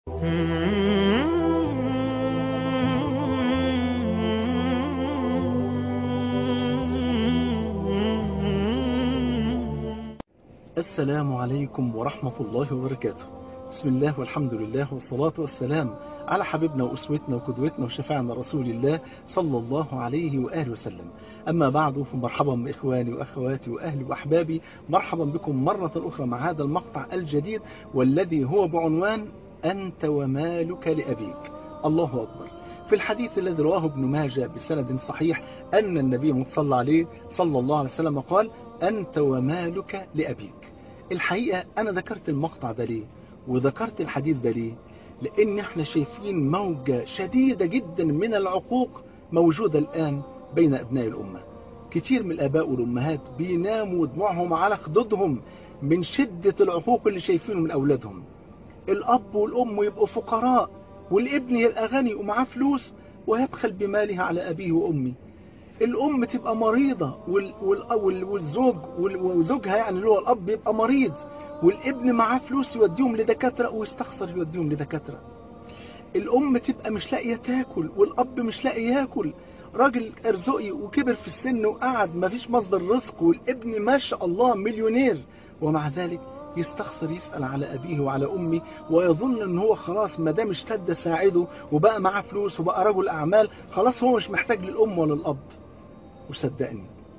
السلام عليكم ورحمة الله وبركاته بسم الله والحمد لله والصلاة والسلام على حبيبنا وأسوتنا وقدوتنا وشفاعنا رسول الله صلى الله عليه وآله وسلم أما بعد فمرحبا بإخواني وأخواتي وأهلي وأحبابي مرحبا بكم مرة أخرى مع هذا المقطع الجديد والذي هو بعنوان أنت ومالك لأبيك الله أكبر في الحديث الذي رواه ابن ماجه بسند صحيح أن النبي متصلى عليه صلى الله عليه وسلم قال أنت ومالك لأبيك الحقيقة أنا ذكرت المقطع ده ليه وذكرت الحديث ده ليه لأن احنا شايفين موجة شديدة جدا من العقوق موجودة الآن بين أبناء الأمة كتير من الآباء والأمهات بيناموا دموعهم على خدودهم من شدة العقوق اللي شايفينه من أولادهم الأب والأم يبقوا فقراء والابن يبقى غني ومعاه فلوس ويبخل بمالها على أبيه وأمه الأم تبقى مريضة والزوج وزوجها يعني اللي هو الأب يبقى مريض والابن معاه فلوس يوديهم لدكاترة ويستخسر يوديهم لدكاترة الأم تبقى مش لاقية تاكل والأب مش لاقي ياكل راجل أرزقي وكبر في السن وقعد مفيش مصدر رزق والابن ما شاء الله مليونير ومع ذلك يستخسر يسأل على أبيه وعلى أمه ويظن أن هو خلاص ما دام اشتد ساعده وبقى معاه فلوس وبقى رجل أعمال خلاص هو مش محتاج للأم ولا الأب وصدقني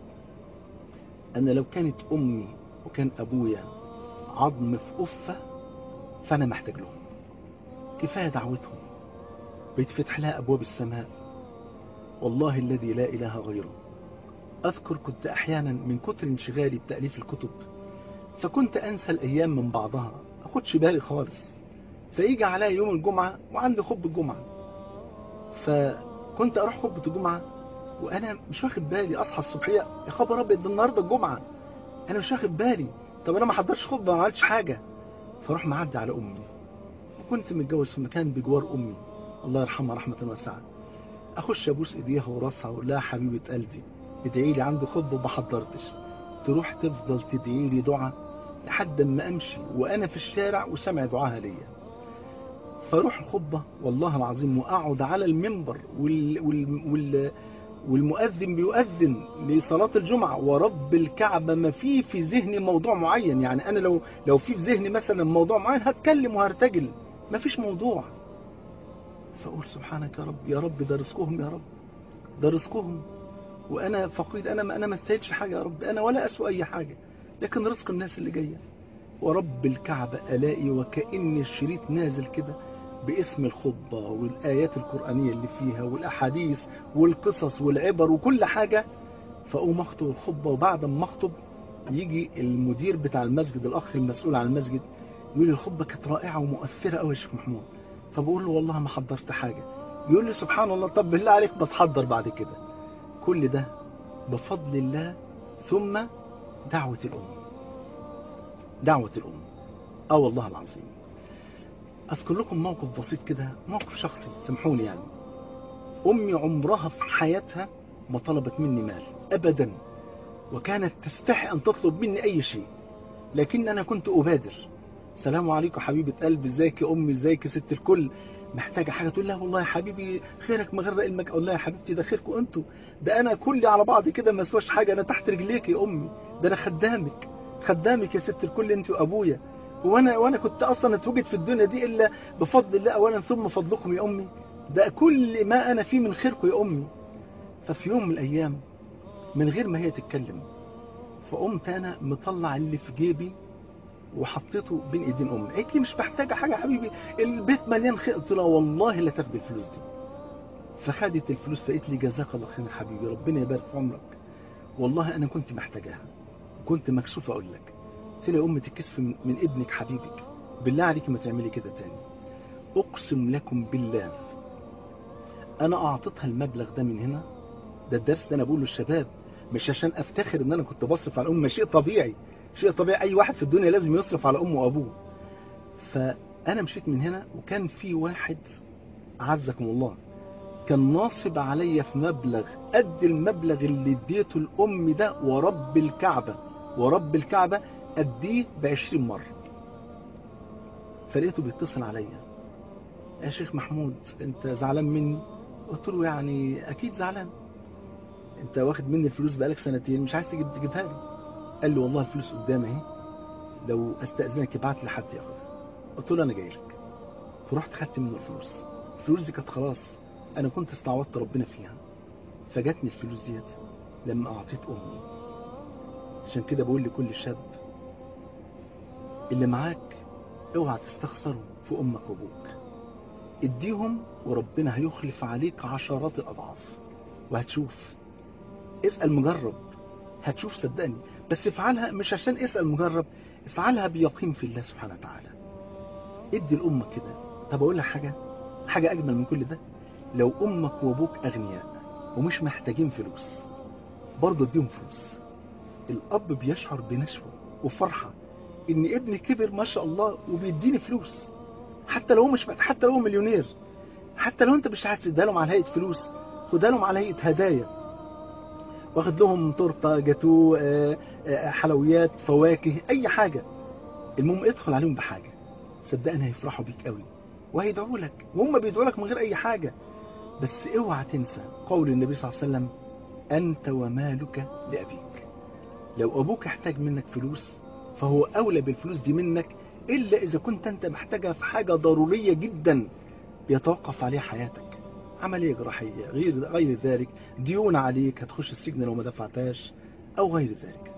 أنا لو كانت أمي وكان أبويا عظم في أفة فأنا محتاج لهم كفاية دعوتهم بيتفتح لها أبواب السماء والله الذي لا إله غيره أذكر كنت أحيانا من كتر انشغالي بتأليف الكتب فكنت أنسى الأيام من بعضها أخدش بالي خالص فيجي عليا يوم الجمعة وعندي خب الجمعة فكنت أروح خبة الجمعة وأنا مش واخد بالي أصحى الصبحية يا خبر أبيض ده النهاردة الجمعة أنا مش واخد بالي طب أنا ما حضرتش خطبة ما عملتش حاجة فاروح معدي على أمي وكنت متجوز في مكان بجوار أمي الله يرحمها رحمة واسعة أخش أبوس إيديها وراسها وأقول لها حبيبة قلبي ادعي لي عندي خطبة وما حضرتش تروح تفضل تدعي لي دعاء لحد ما أمشي وأنا في الشارع وسمع دعاها ليا فاروح الخطبة والله العظيم وأقعد على المنبر وال... وال... وال... والمؤذن بيؤذن لصلاة الجمعة ورب الكعبة ما في في ذهني موضوع معين يعني أنا لو لو في في ذهني مثلا موضوع معين هتكلم وهرتجل ما فيش موضوع فأقول سبحانك يا رب يا رب ده رزقهم يا رب ده رزقهم وأنا فقير أنا أنا ما استاهلش حاجة يا رب أنا ولا أسوأ أي حاجة لكن رزق الناس اللي جاية ورب الكعبة ألاقي وكأن الشريط نازل كده باسم الخطبة والآيات القرآنية اللي فيها والأحاديث والقصص والعبر وكل حاجة فأقوم أخطب الخطبة وبعد ما أخطب يجي المدير بتاع المسجد الأخ المسؤول عن المسجد يقول لي الخطبة كانت رائعة ومؤثرة قوي يا شيخ محمود فبقول له والله ما حضرت حاجة يقول لي سبحان الله طب بالله عليك بتحضر بعد كده كل ده بفضل الله ثم دعوة الأم دعوة الأم اه والله العظيم أذكر لكم موقف بسيط كده موقف شخصي سامحوني يعني أمي عمرها في حياتها ما طلبت مني مال أبدا وكانت تستحي أن تطلب مني أي شيء لكن أنا كنت أبادر السلام عليكم حبيبة قلبي ازيك يا أمي ازيك يا ست الكل محتاجة حاجة تقول لها والله يا حبيبي خيرك مغرق المك أقول لها يا حبيبتي ده خيركم أنتوا ده أنا كلي على بعض كده ما اسواش حاجة أنا تحت رجليك يا أمي ده أنا خدامك خدامك يا ست الكل أنت وأبويا وانا وانا كنت اصلا اتوجد في الدنيا دي الا بفضل الله اولا ثم فضلكم يا امي ده كل ما انا فيه من خيركم يا امي ففي يوم من الايام من غير ما هي تتكلم فقمت انا مطلع اللي في جيبي وحطيته بين ايدين امي قالت لي مش محتاجه حاجه يا حبيبي البيت مليان خير قلت لها والله لا تاخدي الفلوس دي فخدت الفلوس فقالت لي جزاك الله خير يا حبيبي ربنا يبارك في عمرك والله انا كنت محتاجاها كنت مكسوف اقول لك قلت لها يا أمي تكسف من ابنك حبيبك بالله عليك ما تعملي كده تاني أقسم لكم بالله أنا أعطيتها المبلغ ده من هنا ده الدرس ده أنا بقوله للشباب مش عشان أفتخر إن أنا كنت بصرف على أمي شيء طبيعي شيء طبيعي أي واحد في الدنيا لازم يصرف على أمه وأبوه فأنا مشيت من هنا وكان في واحد عزكم الله كان ناصب عليا في مبلغ قد المبلغ اللي اديته الأم ده ورب الكعبة ورب الكعبة أديه بعشرين مرة فلقيته بيتصل عليا يا شيخ محمود انت زعلان مني قلت له يعني اكيد زعلان انت واخد مني الفلوس بقالك سنتين مش عايز تجيب تجيبها لي قال لي والله الفلوس قدامي اهي لو استاذنك ابعت لي حد ياخدها قلت له انا جاي لك فرحت خدت منه الفلوس الفلوس دي كانت خلاص انا كنت استعوضت ربنا فيها فجاتني الفلوس ديت لما اعطيت امي عشان كده بقول لكل شاب اللي معاك اوعى تستخسره في امك وابوك اديهم وربنا هيخلف عليك عشرات الاضعاف وهتشوف اسال مجرب هتشوف صدقني بس افعلها مش عشان اسال مجرب افعلها بيقين في الله سبحانه وتعالى ادي لامك كده طب اقول لك حاجه حاجه اجمل من كل ده لو امك وابوك اغنياء ومش محتاجين فلوس برضه اديهم فلوس الاب بيشعر بنشوه وفرحه ان ابني كبر ما شاء الله وبيديني فلوس حتى لو هو مش حتى لو هو مليونير حتى لو انت مش عايز تديها لهم على هيئه فلوس خدها لهم على هيئه هدايا واخد لهم تورته جاتو حلويات فواكه اي حاجه المهم ادخل عليهم بحاجه صدقني هيفرحوا بيك قوي وهيدعوا لك وهم بيدعوا لك من غير اي حاجه بس اوعى تنسى قول النبي صلى الله عليه وسلم انت ومالك لابيك لو ابوك احتاج منك فلوس فهو اولى بالفلوس دي منك الا اذا كنت انت محتاجها في حاجه ضروريه جدا بيتوقف عليها حياتك عمليه جراحيه غير غير ذلك ديون عليك هتخش السجن لو ما دفعتهاش او غير ذلك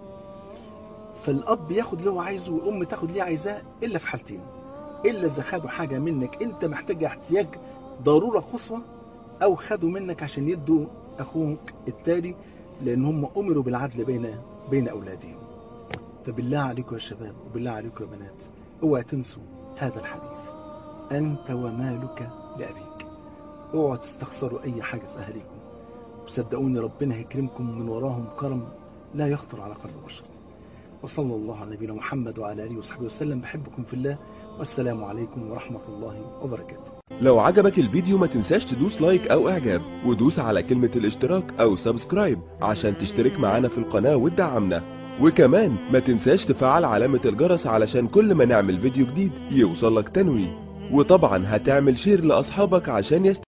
فالاب ياخد اللي هو عايزه والام تاخد اللي عايزاه الا في حالتين الا اذا خدوا حاجه منك انت محتاجها احتياج ضروره قصوى او خدوا منك عشان يدوا اخوك التالي لان هم امروا بالعدل بين بين اولادهم فبالله عليكم يا شباب وبالله عليكم يا بنات اوعى تنسوا هذا الحديث انت ومالك لابيك اوعوا تستخسروا اي حاجه في اهاليكم وصدقوني ربنا هيكرمكم من وراهم كرم لا يخطر على قلب بشر وصلى الله على نبينا محمد وعلى اله وصحبه وسلم بحبكم في الله والسلام عليكم ورحمه الله وبركاته لو عجبك الفيديو ما تنساش تدوس لايك او اعجاب ودوس على كلمة الاشتراك او سبسكرايب عشان تشترك معانا في القناة وتدعمنا وكمان ما تنساش تفعل علامة الجرس علشان كل ما نعمل فيديو جديد يوصلك تنويه وطبعا هتعمل شير لاصحابك عشان يست...